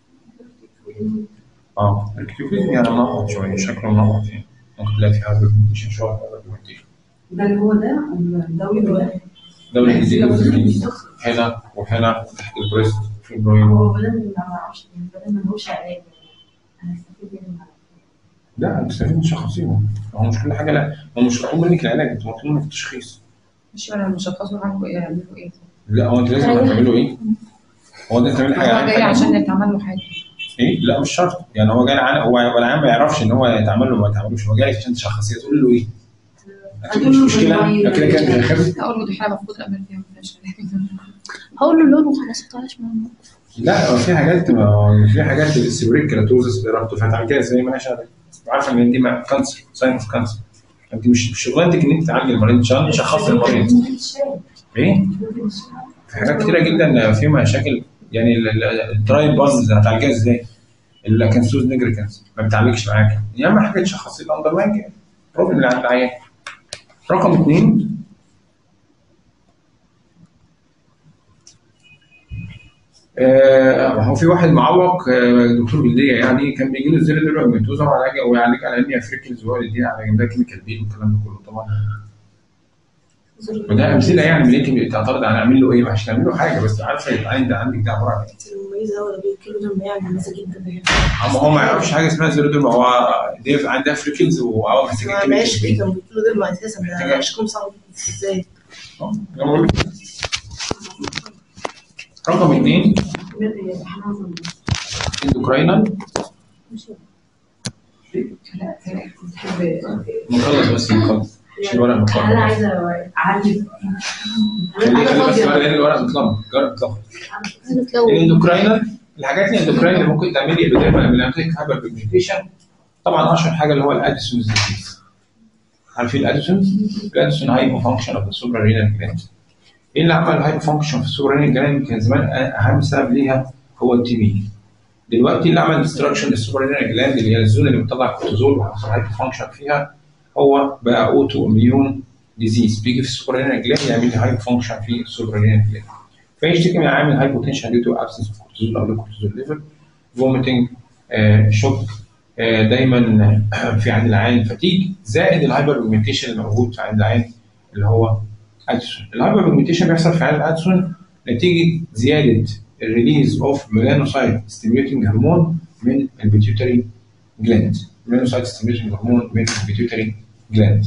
اه الريتيكوليتد يعني منقط شويه شكله منقط يعني ممكن تلاقي في هايبر بيجمنتيشن شويه هايبر بيجمنتيشن ده اللي هو ده الدولي ده دولة الجديد هنا وهنا تحت البريست في البروين هو بدل ما اعرفش بدل ما هوش علاج هنستفيد منه لا انت تستفيد من شخصيهم هو مش كل حاجه لا هو مش مطلوب منك العلاج انت مطلوب منك التشخيص مش انا مشخصه عنه ايه يعملوا ايه لا هو انت لازم هتعمله ايه؟ هو انت تعمل حاجه هو عن جاي حاجة. عشان يتعمل له حاجه ايه لا مش شرط يعني هو جاي عن هو هو العيان ما يعرفش ان هو يتعمل له ما يتعملوش هو جاي عشان تشخصيه تقول له ايه؟ اكيد مش مشكله كده كده مش هيخف اقول له دي حاجه المفروض اعمل فيها ما فيهاش علاج. هقول له لون وخلاص متعرفش معاه لا هو في حاجات ما- في حاجات السيبريك كيراتوزس اللي ربطه عن كده زي ما انا شغال عارفه ان دي ما كانسر ساين اوف كانسر انت مش مش شغلانتك ان انت تعالج المريض عشان تشخص المريض ايه؟ في حاجات كتيره جدا في مشاكل يعني ال- ال- الدراي بازز هتعالجها ازاي؟ الكنسوز نيجريكنس ما بتعالجش معاك يا اما حاجه تشخص الاندر لاين بروبلم اللي عند العيان رقم اثنين آه هو في واحد معوق آه دكتور جلديه يعني كان بيجي له زر ديرماتوزا وعلاج ويعالج على اني افريكلز وهو يديها على جنبها كيميكال بيل والكلام ده كله طبعا وده امثله يعني من انت تعترض على اعمل له ايه مش تعمل له حاجه بس عارفه العين ده عندك ده عباره عن ايه المميزة هو اللي بيتكلم لما يعني مميزة جدا يعني اما هو ما يعرفش حاجه اسمها زيرو دول ما هو دي عندها فريكلز وهو محتاج ما معيش فيه كانوا بيقولوا ده ما اساسا محتاجة- ده اشكال صعب ازاي رقم اثنين اندوكراينال نخلص بس نخلص شيل الورق انا متلخبط عايزه اعلي خلي خلي بس الورق لان الورق متلخبط الورق متلخبط عايزة تلون الاندوكراينال الحاجات الاندوكراين اللي ممكن تعملي ابيديرمال امبلانتيك هايبر بيجمنتيشن طبعا اشهر حاجه اللي هو الاديسونز ديزيز عارفين الاديسونز؟ الاديسون هايبو فانكشن اوف ذا سوبر رينال جلاند ايه اللي عمل الهايبو فانكشن في السوبر رينال جلاند كان زمان اهم سبب ليها هو التي بي دلوقتي اللي عمل ديستراكشن للسوبر رينال جلاند اللي هي الزون اللي بتطلع كورتيزول وحصل هايبو فانكشن فيها هو بقى اوتو اميون ديزيز بيجي في السوبر رينال جلاند يعمل لي هايبو فانكشن في السوبر رينال جلاند فيشتكي من عامل هايبوتنشن ديو تو ابسنس اوف كورتيزول او لو كورتيزول ليفل فوميتنج شوك آه، دايما آه، في عند العين فتيج زائد الهايبر بيجمنتيشن اللي موجود في عند العين اللي هو ادسون الهايبر بيجمنتيشن بيحصل في عين الادسون نتيجه زياده الريليز اوف ميلانوسايت ستيميوليتنج هرمون من البيتيوتري جلاند ميلانوسايت ستيميوليتنج هرمون من البيتيوتري جلاند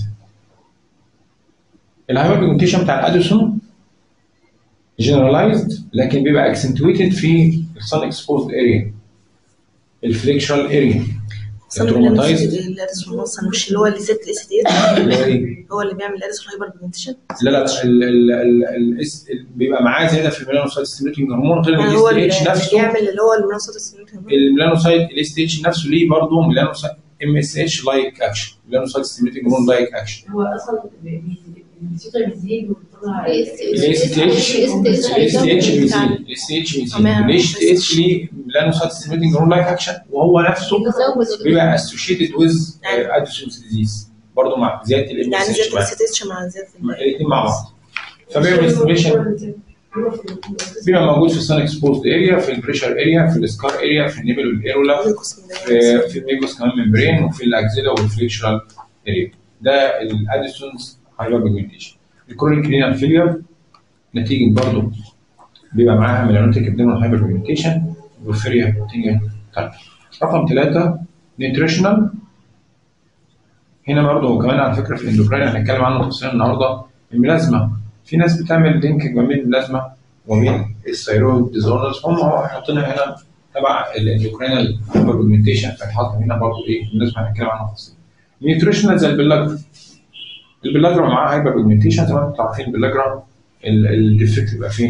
الهايبر بيجمنتيشن بتاع الادسون جنرالايزد لكن بيبقى اكسنتويتد في السن اكسبوزد اريا الفليكشرال اريا التروماتايزد الاديسون اصلا مش اللي هو اللي زاد الاس دي اللي هو ايه؟ هو اللي بيعمل الاديسون هايبر بيجمنتيشن لا لا لا ال- ال- ال- ال- الإس- ال- بيبقى معاه زياده في الميلانوسايت ستيميوليتنج هرمون غير هو الاس اللي اتش نفسه بيعمل اللي هو المنصات السنين الميلانوسايت الاس اتش نفسه ليه برضه ميلانوسايت ام اس اتش لايك اكشن ميلانوسايت ستيميوليتنج هرمون لايك اكشن هو اصلا البيزيطة بتزيد وبتطلع الاس تي اتش الاس تي اتش بيزيد الاس تي اتش بيزيد الاس تي اتش ليه ميلانوسايت ستيميوليتنج هرمون لايك اكشن وهو نفسه بزود بيبقى اسوشيتد ويز اديسونز ديزيز برضه مع زياده الام يعني اس زيادة اتش الاستيتش مع زيادة ال- الاثنين مع بعض فبيعمل استيميشن بيبقى موجود في السان اكسبوزد اريا في البريشر اريا في السكار اريا في النيبل والايرولا في في الميجوس كمان ممبرين وفي الاكزيلا والفليكشرال اريا ده الاديسونز هايبر بيجمنتيشن الكرونيك رينال فيلير نتيجه برضه بيبقى معاها ميلانوتيك ابديمال هايبر بيجمنتيشن وفيريا بروتينيا طيب رقم ثلاثه نيوتريشنال هنا برضه كمان على فكره في الاندوكراين هنتكلم عنه تفصيلا النهارده الملازمه في ناس بتعمل لينك ما بين الملازمه وبين الثيرويد ديزوردرز هم حاطينها هنا تبع الاندوكرينال هايبر بيجمنتيشن فاتحط هنا برضه ايه الملازمه هنتكلم عنها تفصيلا نيوتريشنال زي البلاجرا البلاجرا معاها هايبر بيجمنتيشن زي ما انتم عارفين البلاجرا ال- الديفكت بيبقى فين؟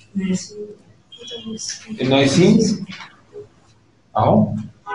النايسين اهو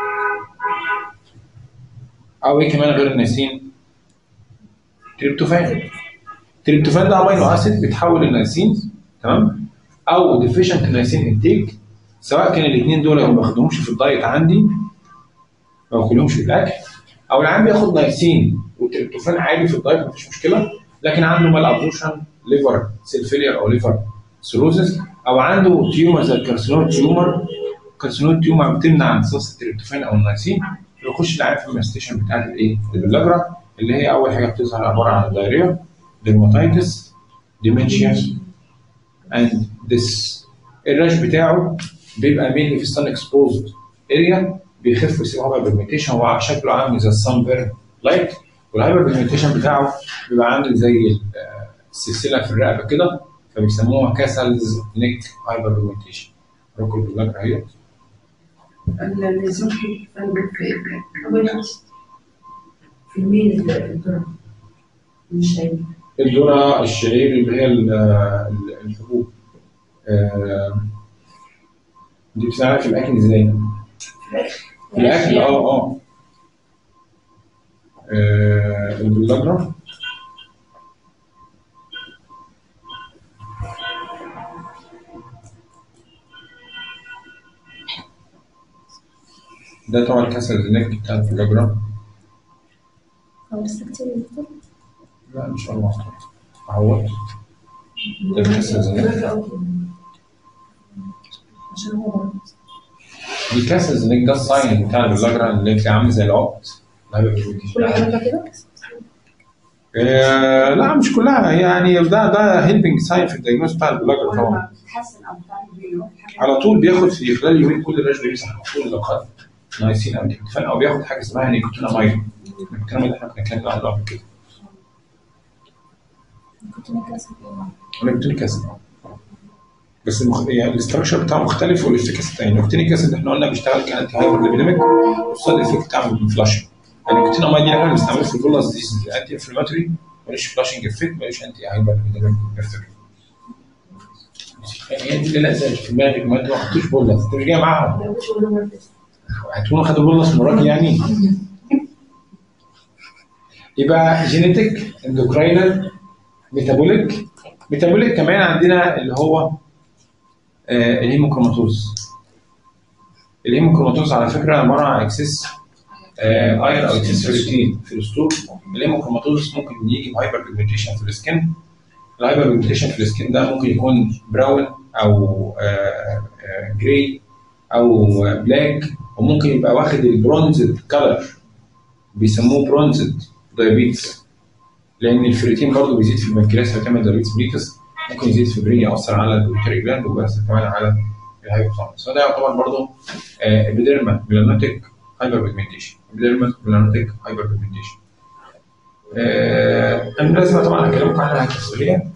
او ايه كمان غير النايسين تريبتوفان التريبتوفان ده امينو اسيد بيتحول للنايسين تمام او ديفيشنت نايسين انتيك سواء كان الاثنين دول ما باخدهمش في الدايت عندي ما باكلهمش في الاكل او العيان بياخد نايسين وتريبتوفان عادي في الدايت مفيش مشكله لكن عنده مال ابزورشن ليفر سيل فيلير او ليفر سيروزس او عنده تيومر زي الكارسينوم تيومر كارسينوم تيومر بتمنع امتصاص التريبتوفان او النايسين بيخش العيان في الماستيشن بتاعت الايه؟ البلاجرا اللي هي اول حاجه بتظهر عباره عن دايريا ديرماتيتس ديمنشيا اند ديس الراش بتاعه بيبقى مينلي في السن اكسبوزد اريا بيخف ويسيب هايبر بيجمنتيشن هو شكله عامل زي السان بيرن لايت والهايبر بيجمنتيشن بتاعه بيبقى عامل زي ال- السلسله في الرقبه كده فبيسموها كاسلز نيك هايبر بيجمنتيشن ركب البلاجرا اهي النزول في في في الميل الدرة مش شايف الذره الشعير اللي هي ال- ال- الحبوب آه، دي بتتعمل في الاكل ازاي؟ في الاكل اه اه آه، البلاجرا ده طبعا كسر الزنك بتاع البلاجرا هو لسه كتير يا دكتور لا ان شاء الله اهوت ده كسر الزنك عشان هو برضه دي كسر الزنك ده الساين بتاع البلاجرا اللي بتلاقيه عامل زي العقد لا بيبقى فيه كل حاجه كده آه، لا مش كلها يعني ده ده هيلبنج ساين في الدايجنوز بتاع البلاجر طبعا ولما بتتحسن او بتعمل بيروح على طول بياخد في خلال يومين كل الرجل بيمسح على طول لو خد نايسين او ديكتوفان او بياخد حاجه اسمها نيكوتينامايد النيكوتينامايد احنا كنا اتكلمنا عنه قبل كده كنت مكاسب ونيكوتينيك اسيد بس المخ... يعني الاستراكشر بتاعه مختلف والافتكاس الثاني النيكوتينيك اسيد احنا قلنا بيشتغل كانتي هايبر ليبيديميك والصاد افكت بتاع فلاش النيكوتينامايد دي احنا بنستعمله في البولاس ديزيز انتي انفلاماتوري ملوش فلاشنج افكت ملوش انتي هايبر ليبيديميك افكت يعني دي لا زال في دماغك ما انتوا ما حطوش بولاس انت مش جاي معاهم هتكونوا خدوا بولس من وراك يعني يبقى جينيتك اندوكراينال ميتابوليك ميتابوليك كمان عندنا اللي هو آه الهيموكروماتوز الهيموكروماتوز على فكره عباره عن اكسس آه اير او اكسس فيرتين في الاسطول الهيموكروماتوز ممكن يجي بهايبر بيجمنتيشن في السكن الهايبر بيجمنتيشن في السكن ده ممكن يكون براون او آه آه جراي او بلاك وممكن يبقى واخد البرونزد كلر بيسموه برونزد دايابيتس لان الفريتين برضه بيزيد في البنكرياس فيتعمل دايابيتس ميتس ممكن يزيد في برين ياثر على البيوتري جلاند وبيأثر كمان على الهايبوثالاموس فده يعتبر برضه ابيديرما ميلانوتيك هايبر بيجمنتيشن ابيديرما ميلانوتيك هايبر بيجمنتيشن الملازمه طبعا هكلمكم عنها تفصيليا